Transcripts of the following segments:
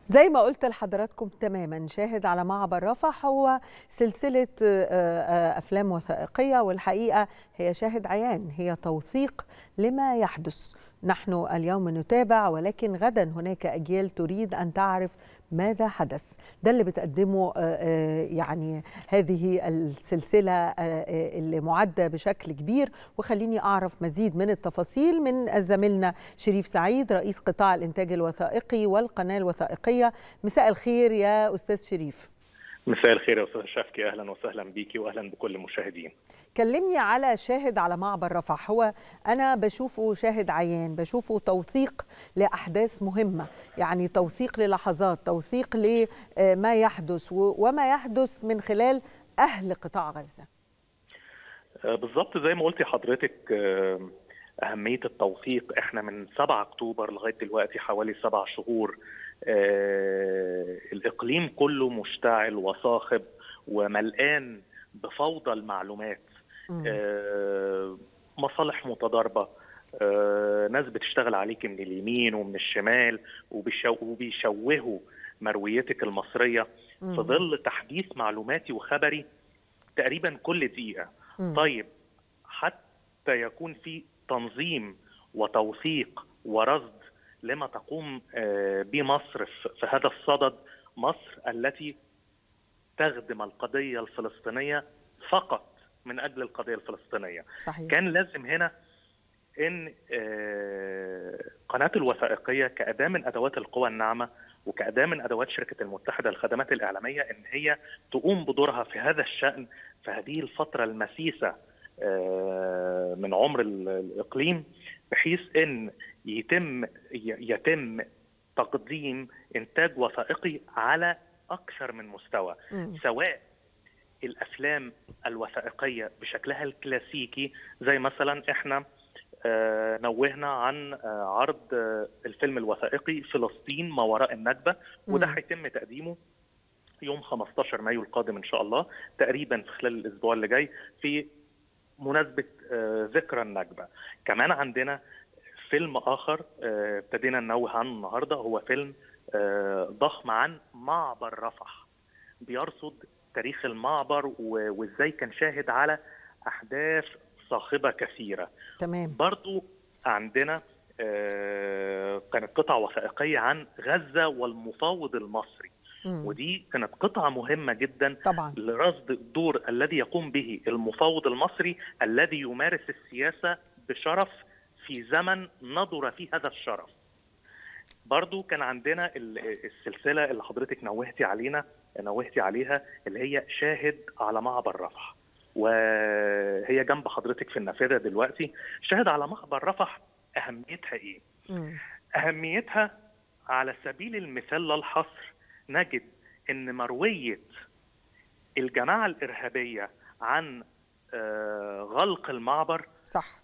زي ما قلت لحضراتكم تماما شاهد على معبر رفح هو سلسلة أفلام وثائقية والحقيقة هي شاهد عيان هي توثيق لما يحدث نحن اليوم نتابع ولكن غدا هناك أجيال تريد أن تعرف ماذا حدث ده اللي بتقدمه يعني هذه السلسلة اللي معدة بشكل كبير وخليني أعرف مزيد من التفاصيل من زميلنا شريف سعيد رئيس قطاع الإنتاج الوثائقي والقناة الوثائقية مساء الخير يا أستاذ شريف مساء الخير يا استاذ شافكي اهلا وسهلا بيكي واهلا بكل المشاهدين كلمني على شاهد على معبر رفح هو انا بشوفه شاهد عيان بشوفه توثيق لاحداث مهمه يعني توثيق للحظات توثيق لما يحدث وما يحدث من خلال اهل قطاع غزه بالظبط زي ما قلتي حضرتك أهمية التوثيق إحنا من 7 أكتوبر لغاية دلوقتي حوالي سبع شهور آه الإقليم كله مشتعل وصاخب وملآن بفوضى المعلومات آه مصالح متضاربة آه ناس بتشتغل عليك من اليمين ومن الشمال وبيشو وبيشوهوا مرويتك المصرية في ظل تحديث معلوماتي وخبري تقريبا كل دقيقة طيب حتى يكون في تنظيم وتوثيق ورصد لما تقوم به مصر في هذا الصدد مصر التي تخدم القضية الفلسطينية فقط من أجل القضية الفلسطينية صحيح. كان لازم هنا ان قناه الوثائقيه كاداه من ادوات القوى الناعمه وكاداه من ادوات شركه المتحده للخدمات الاعلاميه ان هي تقوم بدورها في هذا الشان في هذه الفتره المسيسه من عمر الاقليم بحيث ان يتم يتم تقديم انتاج وثائقي على اكثر من مستوى م. سواء الافلام الوثائقيه بشكلها الكلاسيكي زي مثلا احنا نوهنا عن عرض الفيلم الوثائقي فلسطين ما وراء النكبه وده هيتم تقديمه يوم 15 مايو القادم ان شاء الله تقريبا في خلال الاسبوع اللي جاي في مناسبه ذكرى النكبه كمان عندنا فيلم اخر ابتدينا ننوه عنه النهارده هو فيلم ضخم عن معبر رفح بيرصد تاريخ المعبر وازاي كان شاهد على احداث صاخبه كثيره تمام برضو عندنا كانت قطعه وثائقيه عن غزه والمفاوض المصري مم. ودي كانت قطعه مهمه جدا طبعا لرصد الدور الذي يقوم به المفاوض المصري الذي يمارس السياسه بشرف في زمن نضر فيه هذا الشرف برضو كان عندنا السلسله اللي حضرتك نوهتي علينا نوهتي عليها اللي هي شاهد على معبر رفح وهي جنب حضرتك في النافذه دلوقتي شاهد على معبر رفح اهميتها ايه م. اهميتها على سبيل المثال لا الحصر نجد ان مرويه الجماعه الارهابيه عن غلق المعبر صح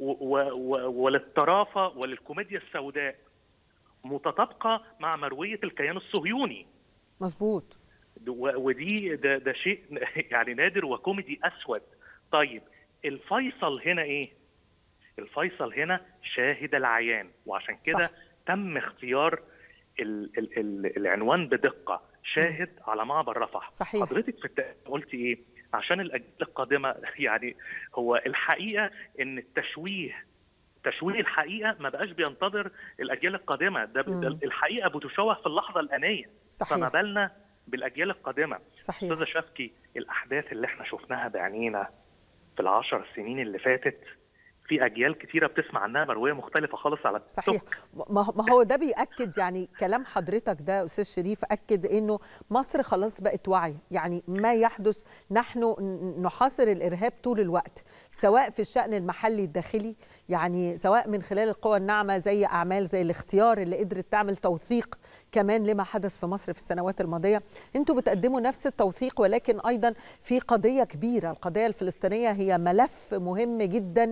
وللطرافه وللكوميديا السوداء متطابقه مع مرويه الكيان الصهيوني مظبوط ودي ده, ده شيء يعني نادر وكوميدي اسود طيب الفيصل هنا ايه الفيصل هنا شاهد العيان وعشان كده تم اختيار ال ال ال العنوان بدقه شاهد م. على معبر رفح صحيح. حضرتك في قلتي ايه عشان الاجيال القادمه يعني هو الحقيقه ان التشويه تشويه الحقيقه ما بقاش بينتظر الاجيال القادمه ده, ده الحقيقه بتشوه في اللحظه الانيه صحيح. فما بالنا بالاجيال القادمه صحيح استاذه شافكي الاحداث اللي احنا شفناها بعينينا في العشر سنين اللي فاتت في اجيال كتيره بتسمع عنها مرويه مختلفه خالص على صحيح ما هو ده بياكد يعني كلام حضرتك ده استاذ شريف اكد انه مصر خلاص بقت واعيه يعني ما يحدث نحن نحاصر الارهاب طول الوقت سواء في الشان المحلي الداخلي يعني سواء من خلال القوى الناعمه زي اعمال زي الاختيار اللي قدرت تعمل توثيق كمان لما حدث في مصر في السنوات الماضيه انتوا بتقدموا نفس التوثيق ولكن ايضا في قضيه كبيره القضيه الفلسطينيه هي ملف مهم جدا من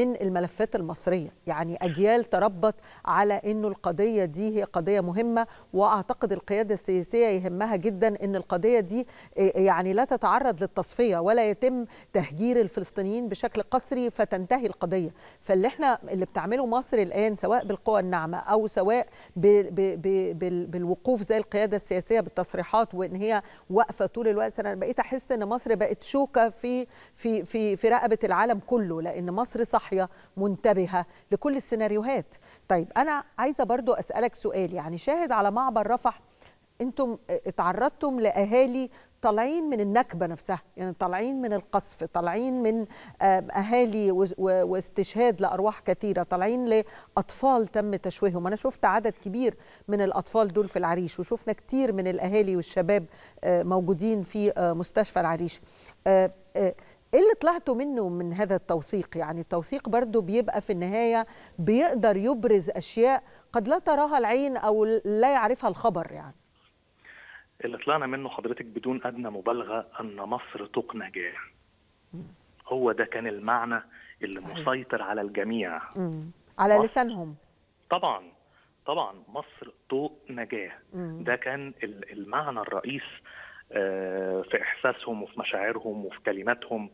من الملفات المصريه يعني اجيال تربت على انه القضيه دي هي قضيه مهمه واعتقد القياده السياسيه يهمها جدا ان القضيه دي يعني لا تتعرض للتصفيه ولا يتم تهجير الفلسطينيين بشكل قسري فتنتهي القضيه فاللي احنا اللي بتعمله مصر الان سواء بالقوى الناعمه او سواء ب ب ب بالوقوف زي القياده السياسيه بالتصريحات وان هي واقفه طول الوقت انا بقيت احس ان مصر بقت شوكه في في في في رقبه العالم كله لان مصر صاحيه منتبهه لكل السيناريوهات طيب انا عايزه برضو اسالك سؤال يعني شاهد على معبر رفح انتم اتعرضتم لاهالي طالعين من النكبه نفسها يعني طالعين من القصف طالعين من اهالي واستشهاد لارواح كثيره طالعين لاطفال تم تشويههم انا شفت عدد كبير من الاطفال دول في العريش وشفنا كتير من الاهالي والشباب موجودين في مستشفى العريش ايه اللي طلعتوا منه من هذا التوثيق يعني التوثيق برضو بيبقى في النهايه بيقدر يبرز اشياء قد لا تراها العين او لا يعرفها الخبر يعني اللي طلعنا منه حضرتك بدون ادنى مبالغه ان مصر طوق نجاه هو ده كان المعنى اللي صحيح. مسيطر على الجميع مم. على مصر. لسانهم طبعا طبعا مصر طوق نجاه مم. ده كان المعنى الرئيس في احساسهم وفي مشاعرهم وفي كلماتهم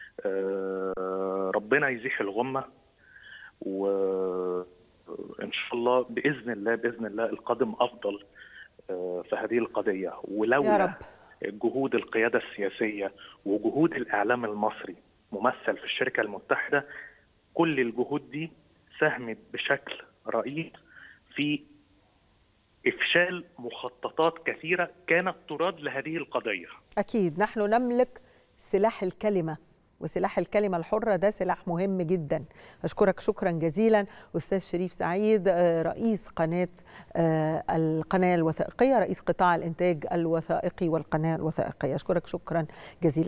ربنا يزيح الغمه وان شاء الله باذن الله باذن الله القادم افضل في هذه القضيه ولولا جهود القياده السياسيه وجهود الاعلام المصري ممثل في الشركه المتحده كل الجهود دي ساهمت بشكل رئيس في افشال مخططات كثيره كانت تراد لهذه القضيه. اكيد نحن نملك سلاح الكلمه وسلاح الكلمه الحره ده سلاح مهم جدا. اشكرك شكرا جزيلا استاذ شريف سعيد رئيس قناه القناه الوثائقيه رئيس قطاع الانتاج الوثائقي والقناه الوثائقيه. اشكرك شكرا جزيلا.